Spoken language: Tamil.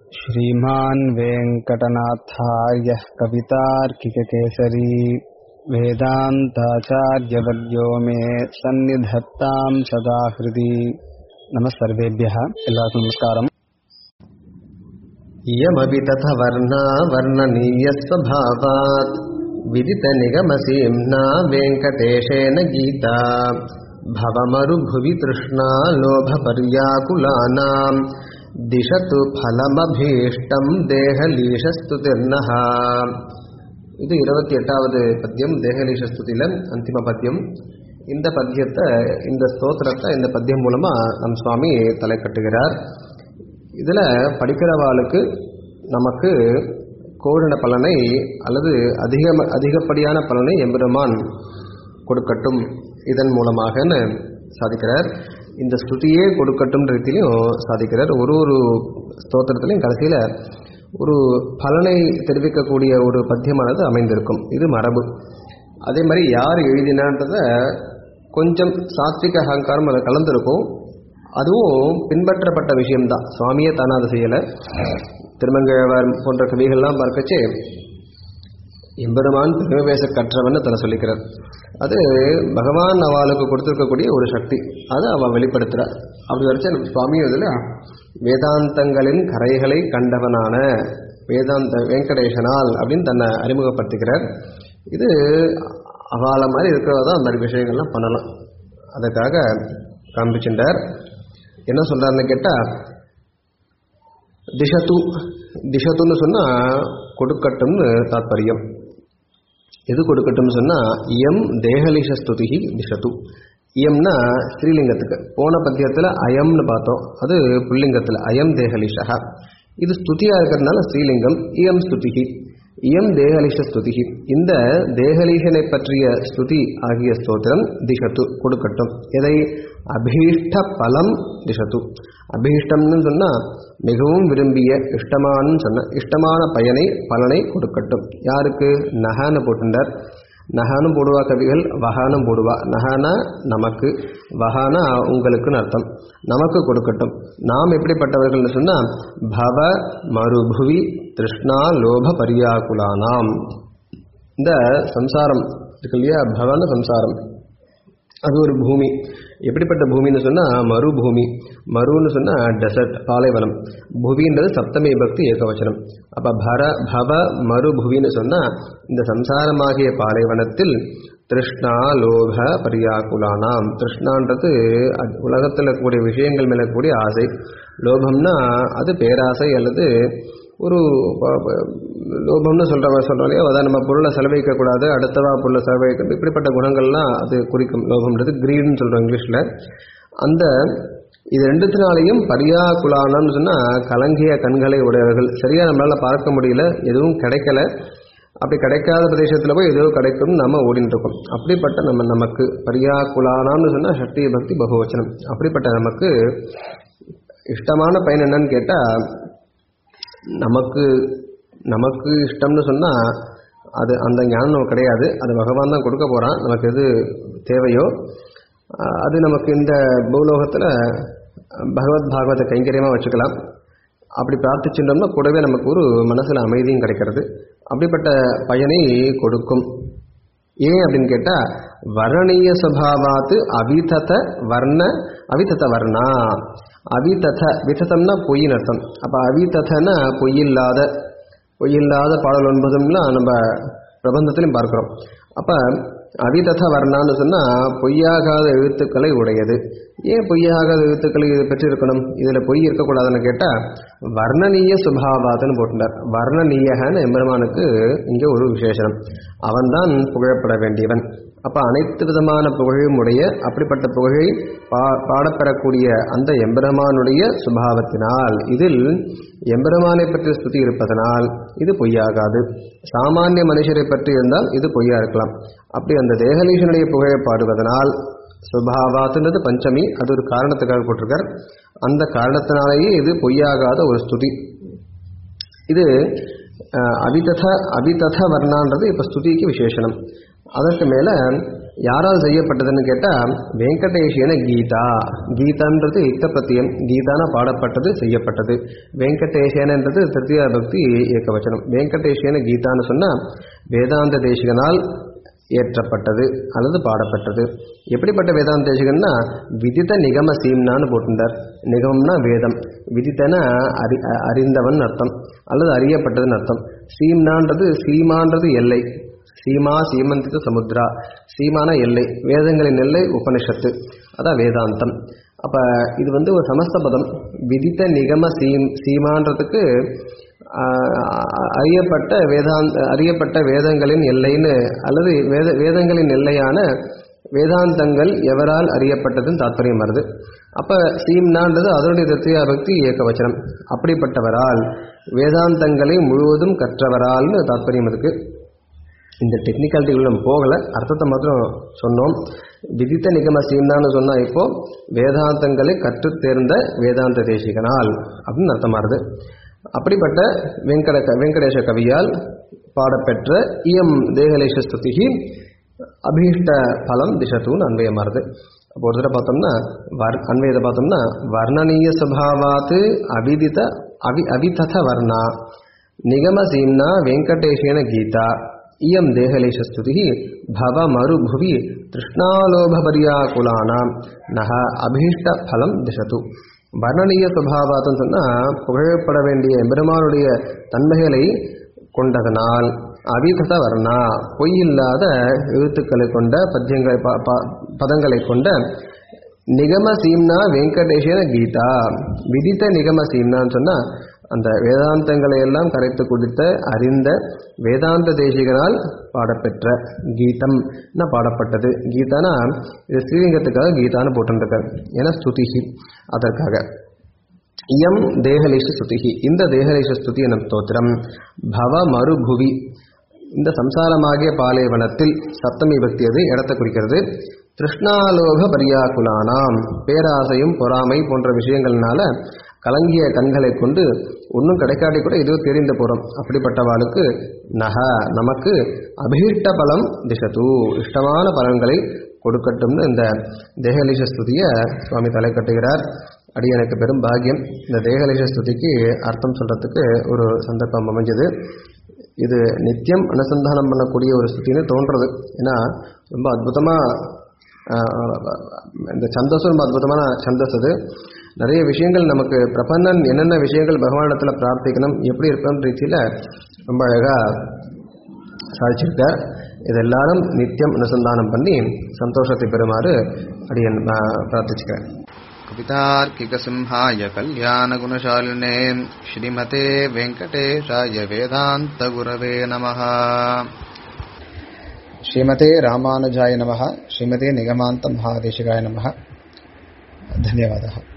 श्रीमान् वेङ्कटनाथार्यः कवितार्किककेसरी वेदान्ताचार्यवर्यो मे सन्निधत्ताम् सदा हृदि नमः सर्वेभ्यः எல்லாருக்கும் நமஸ்காரம் इयमपि तथ वर्णा वर्णनीयस्वभावात् विदितनिगमसीम्ना वेङ्कटेशेन गीता भवमरुभुवि तृष्णा लोभपर्याकुलानाम् दिशतु फलमभीष्टम् देहलीशस्तुतिर्नः இது இருபத்தி எட்டாவது பத்தியம் தேகலீஷ ஸ்துதியில அந்திம பத்தியம் இந்த பத்தியத்தை இந்த ஸ்தோத்திரத்தை இந்த பத்தியம் மூலமா நம் சுவாமி தலை கட்டுகிறார் இதில் படிக்கிறவாளுக்கு நமக்கு கோடின பலனை அல்லது அதிக அதிகப்படியான பலனை எம்பெருமான் கொடுக்கட்டும் இதன் மூலமாகன்னு சாதிக்கிறார் இந்த ஸ்ருதியே கொடுக்கட்டும் ரீதியிலையும் சாதிக்கிறார் ஒரு ஒரு ஸ்தோத்திரத்திலையும் கடைசியில் ஒரு பலனை தெரிவிக்கக்கூடிய ஒரு பத்தியமானது அமைந்திருக்கும் இது மரபு அதே மாதிரி யார் எழுதினான்றத கொஞ்சம் சாத்விக அகங்காரம் அதை கலந்துருக்கும் அதுவும் பின்பற்றப்பட்ட விஷயம்தான் சுவாமியே தானே அதை செய்யலை திருமங்கழ்வார் போன்ற கவிகள்லாம் பார்க்கச்சே எம்பெருமான் பெருமை பேச கற்றவன் தன்னை சொல்லிக்கிறார் அது பகவான் அவளுக்கு கொடுத்துருக்கக்கூடிய ஒரு சக்தி அதை அவள் வெளிப்படுத்துகிறார் அப்படி வரைச்சா நம்ம சுவாமியும் இதில் வேதாந்தங்களின் கரைகளை கண்டவனான வேதாந்த வெங்கடேசனால் அப்படின்னு தன்னை அறிமுகப்படுத்திக்கிறார் இது அவளை மாதிரி இருக்கிறதா அந்த மாதிரி விஷயங்கள்லாம் பண்ணலாம் அதுக்காக காண்பிச்சுட்டார் என்ன சொல்றாருன்னு கேட்டால் திஷத்து திஷத்துன்னு சொன்னால் கொடுக்கட்டும்னு தாத்பரியம் எது கொடுக்கட்டும்னு சொன்னால் இயம் தேகலிஷ ஸ்துதி திஷத்து இயம்னா ஸ்ரீலிங்கத்துக்கு போன பத்தியத்தில் அயம்னு பார்த்தோம் அது புல்லிங்கத்தில் அயம் தேகலிஷா இது ஸ்துதியாக இருக்கிறதுனால ஸ்ரீலிங்கம் இயம் ஸ்துதிகி இயம் தேகலிஷ ஸ்துதிகி இந்த தேகலீஷனை பற்றிய ஸ்துதி ஆகிய ஸ்தோத்திரம் திஷத்து கொடுக்கட்டும் எதை அபீஷ்ட பலம் திஷத்து அபீஷ்டம்னு சொன்னால் மிகவும் விரும்பிய இஷ்டமானு சொன்ன இஷ்டமான பயனை பலனை கொடுக்கட்டும் யாருக்கு நகான்னு போட்டுண்டார் நகானும் போடுவா கவிகள் வகானும் போடுவா நகானா நமக்கு வகானா உங்களுக்குன்னு அர்த்தம் நமக்கு கொடுக்கட்டும் நாம் எப்படிப்பட்டவர்கள்னு சொன்னால் பவ மறுபுவி திருஷ்ணா லோப பரியாக்குலானாம் இந்த சம்சாரம் இருக்கு இல்லையா பவன சம்சாரம் அது ஒரு பூமி எப்படிப்பட்ட பூமின்னு சொன்னால் மறுபூமி மருன்னு சொன்னால் டெசர்ட் பாலைவனம் புவின்றது சப்தமி பக்தி ஏகவச்சனம் அப்போ பர பவ மறுபுவின்னு சொன்னால் இந்த சம்சாரமாகிய பாலைவனத்தில் திருஷ்ணா லோக பரியாக்குலானாம் திருஷ்ணான்றது உலகத்தில் கூடிய விஷயங்கள் மேலே கூடிய ஆசை லோபம்னா அது பேராசை அல்லது ஒரு லோபம்னு சொல்கிற சொல்கிறோம் இல்லையா அதான் நம்ம பொருளை செலவழிக்கக்கூடாது அடுத்தவா பொருளை செலவழிக்கணும் இப்படிப்பட்ட குணங்கள்லாம் அது குறிக்கும் லோபம்ன்றது கிரீடுன்னு சொல்கிறோம் இங்கிலீஷில் அந்த இது ரெண்டுத்தினாலையும் பரியா குலானம்னு சொன்னால் கலங்கிய கண்களை உடையவர்கள் சரியாக நம்மளால் பார்க்க முடியல எதுவும் கிடைக்கல அப்படி கிடைக்காத பிரதேசத்தில் போய் ஏதோ கிடைக்கும் நம்ம ஓடிட்டு இருக்கோம் அப்படிப்பட்ட நம்ம நமக்கு பரியா குலானான்னு சொன்னால் சக்தி பக்தி பகுவச்சனம் அப்படிப்பட்ட நமக்கு இஷ்டமான பயன் என்னன்னு கேட்டால் நமக்கு நமக்கு இஷ்டம்னு சொன்னால் அது அந்த ஞானம் நமக்கு கிடையாது அது பகவான் தான் கொடுக்க போகிறான் நமக்கு எது தேவையோ அது நமக்கு இந்த பூலோகத்தில் பகவத் பாகவத கைங்கரியமாக வச்சுக்கலாம் அப்படி பிரார்த்திச்சுட்டோம்னா கூடவே நமக்கு ஒரு மனசில் அமைதியும் கிடைக்கிறது அப்படிப்பட்ட பயனை கொடுக்கும் ஏன் அப்படின்னு கேட்டால் வர்ணீய சுவாவாத்து அவிதத வர்ண அவிதத வர்ணா அவிதத விததம்னா பொய்யின் அர்த்தம் அப்போ அவிததனா பொய்யில்லாத பொய்யில்லாத பாடல் ஒன்பதும்லாம் நம்ம பிரபந்தத்திலையும் பார்க்குறோம் அப்போ அவிதத வர்ணான்னு சொன்னால் பொய்யாகாத எழுத்துக்களை உடையது ஏன் பொய்யாகாத எழுத்துக்களை இது பெற்றிருக்கணும் இதில் பொய் இருக்கக்கூடாதுன்னு கேட்டால் வர்ணனீய சுபாவாதுன்னு போட்டுட்டார் வர்ணனீயகன்னு எம்பெருமானுக்கு இங்கே ஒரு விசேஷனம் அவன்தான் புகழப்பட வேண்டியவன் அப்போ அனைத்து விதமான புகழையும் உடைய அப்படிப்பட்ட புகழை பா பாடப்பெறக்கூடிய அந்த எம்பெருமானுடைய சுபாவத்தினால் இதில் எம்பெருமானை பற்றி ஸ்துதி இருப்பதனால் இது பொய்யாகாது சாமானிய மனுஷரை பற்றி இருந்தால் இது பொய்யா இருக்கலாம் அப்படி அந்த தேகலீஷனுடைய புகழை பாடுவதனால் சுபாவாத்துன்றது பஞ்சமி அது ஒரு காரணத்துக்காக போட்டிருக்கார் அந்த காரணத்தினாலேயே இது பொய்யாகாத ஒரு ஸ்துதி இது அவிதத அவிதத வர்ணான்றது இப்போ ஸ்துதிக்கு விசேஷனம் அதற்கு மேலே யாரால் செய்யப்பட்டதுன்னு கேட்டா வெங்கடேஷியன கீதா கீதான்றது இத்த பிரத்தியம் கீதான பாடப்பட்டது செய்யப்பட்டது வெங்கடேஷனன்றது திருத்தியா பக்தி ஏகவச்சனம் வெங்கடேஷியன கீதான்னு சொன்னா வேதாந்த தேசிகனால் ஏற்றப்பட்டது அல்லது பாடப்பட்டது எப்படிப்பட்ட வேதாந்த தேசிகன்னா விதித்த நிகம சீம்னான்னு போட்டிருந்தார் நிகமம்னா வேதம் விதித்தன அறி அறிந்தவன் அர்த்தம் அல்லது அறியப்பட்டதுன்னு அர்த்தம் சீம்னான்றது சீமான்றது எல்லை சீமா சீமந்தித சமுத்ரா சீமான எல்லை வேதங்களின் எல்லை உபனிஷத்து அதான் வேதாந்தம் அப்ப இது வந்து ஒரு சமஸ்த பதம் விதித்த நிகம சீம் சீமான்றதுக்கு அறியப்பட்ட வேதாந்த அறியப்பட்ட வேதங்களின் எல்லைன்னு அல்லது வேத வேதங்களின் எல்லையான வேதாந்தங்கள் எவரால் அறியப்பட்டதுன்னு தாத்பரியம் வருது அப்ப சீம்னான்றது அதனுடைய தத்துவ பக்தி ஏகவச்சனம் அப்படிப்பட்டவரால் வேதாந்தங்களை முழுவதும் கற்றவரால்னு தாத்பரியம் இருக்கு இந்த டெக்னிக்காலிட்டிகள் நம்ம போகல அர்த்தத்தை மாத்திரம் சொன்னோம் விதித்த நிகம சீம்னான்னு சொன்னா இப்போ வேதாந்தங்களை கற்றுத் தேர்ந்த வேதாந்த தேசிகனால் அப்படின்னு அர்த்தமாறுது அப்படிப்பட்ட வெங்கட வெங்கடேஷ கவியால் பாடப்பெற்ற இயம் தேகலேஷ ஸ்துதிகி அபீஷ்ட பலம் திசத்துன்னு அன்வயமாறுது அப்போ ஒரு தடவை பார்த்தோம்னா வர் அன்வயத்தை பார்த்தோம்னா வர்ணனீய சுபாவாத்து அவிதித அவி அவிதத வர்ணா நிகம சீம்னா வெங்கடேஷேன கீதா இயம் தேகலேஷ ஸ்துதி பவ மறுபுவி திருஷ்ணாலோபபரியாகுலானாம் நக அபீஷ்ட பலம் திசத்து வர்ணனீய சுபாவாத்துன்னு சொன்னால் புகழப்பட வேண்டிய எம்பெருமானுடைய தன்மைகளை கொண்டதனால் அவிதத வர்ணா பொய்யில்லாத எழுத்துக்களை கொண்ட பத்தியங்கள் பதங்களை கொண்ட நிகம சீம்னா வெங்கடேஷன கீதா விதித்த நிகம சீம்னான்னு சொன்னால் அந்த வேதாந்தங்களை எல்லாம் கரைத்து குடித்த அறிந்த வேதாந்த தேசிகனால் பாடப்பெற்ற கீதம் பாடப்பட்டது கீதானா இது ஸ்ரீலிங்கத்துக்காக கீதான்னு போட்டுருக்கார் ஏன்னா ஸ்துதிகி அதற்காக இயம் தேகலேஷ ஸ்துதிகி இந்த தேகலேஷ ஸ்துதி எனும் ஸ்தோத்திரம் பவ மறுபுவி இந்த சம்சாரமாகிய பாலைவனத்தில் சப்தமி பக்தி அது இடத்தை குறிக்கிறது திருஷ்ணாலோக பரியாக்குலானாம் பேராசையும் பொறாமை போன்ற விஷயங்கள்னால கலங்கிய கண்களை கொண்டு ஒன்றும் கிடைக்காட்டி கூட ஏதோ தெரிந்து போகிறோம் அப்படிப்பட்டவாளுக்கு நக நமக்கு அபீஷ்ட பலம் திசத்து இஷ்டமான பலன்களை கொடுக்கட்டும்னு இந்த தேகலீஷ ஸ்துதியை சுவாமி தலை கட்டுகிறார் அடி எனக்கு பெரும் பாக்கியம் இந்த தேகலீஷ ஸ்துதிக்கு அர்த்தம் சொல்றதுக்கு ஒரு சந்தர்ப்பம் அமைஞ்சது இது நித்தியம் அனுசந்தானம் பண்ணக்கூடிய ஒரு ஸ்துதின்னு தோன்றது ஏன்னா ரொம்ப அற்புதமாக இந்த சந்தோஷம் ரொம்ப அற்புதமான சந்தோஷ் அது நிறைய விஷயங்கள் நமக்கு பிரபன்னன் என்னென்ன விஷயங்கள் பகவானிடத்தில் பிரார்த்திக்கணும் எப்படி இருக்கணும் ரீதியில் ரொம்ப அழகாக சாதிச்சிருக்கார் இது எல்லாரும் நித்தியம் அனுசந்தானம் பண்ணி சந்தோஷத்தை பெறுமாறு அடியன் பிரார்த்திச்சுக்கிறேன் कवितार्किकसिंहाय कल्याणगुणशालिने श्रीमते वेङ्कटेशाय वेदान्तगुरवे नमः श्रीमते रामानुजाय नमः श्रीमते निगमान्त महादेशिकाय नमः धन्यवादः